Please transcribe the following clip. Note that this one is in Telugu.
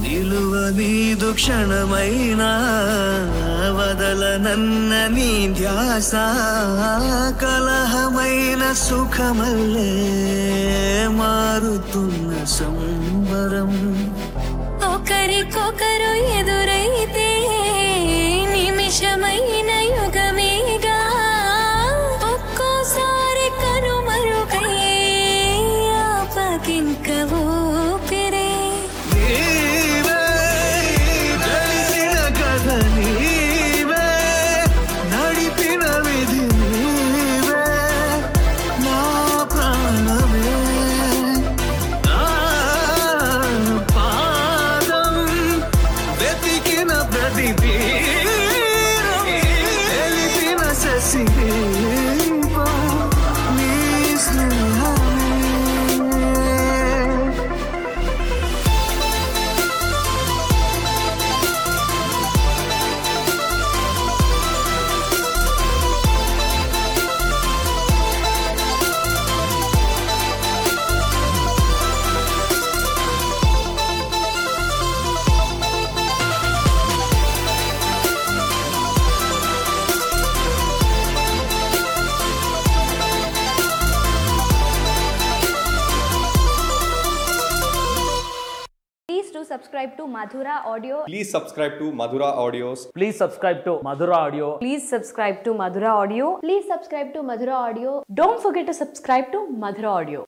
నిలువ నీదు క్షణమైనా వదలనన్న నీ ధ్యాస కలహమైన సుఖమల్లే మారుతున్న సంబరం ఒకరికొకరు ఎదురైతే నిమిషమైన యుగమేగా ఒక్కోసారి కనుమరుగై ఆపకింక ఊపిరే నీవే తెలిసిన కథ నీవే నడిపిన విధి నీవే నా ప్రాణమే నా పాదం వెతికిన ప్రతి తీరం తెలిపిన శశిదీపం నీ స్నేహమే Please do subscribe to Madhura Audio. Please subscribe to Madhura Audios. Please subscribe to Madhura Audio. Please subscribe to Madhura Audio. Please subscribe to Madhura Audio. Don't forget to subscribe to Madhura Audio.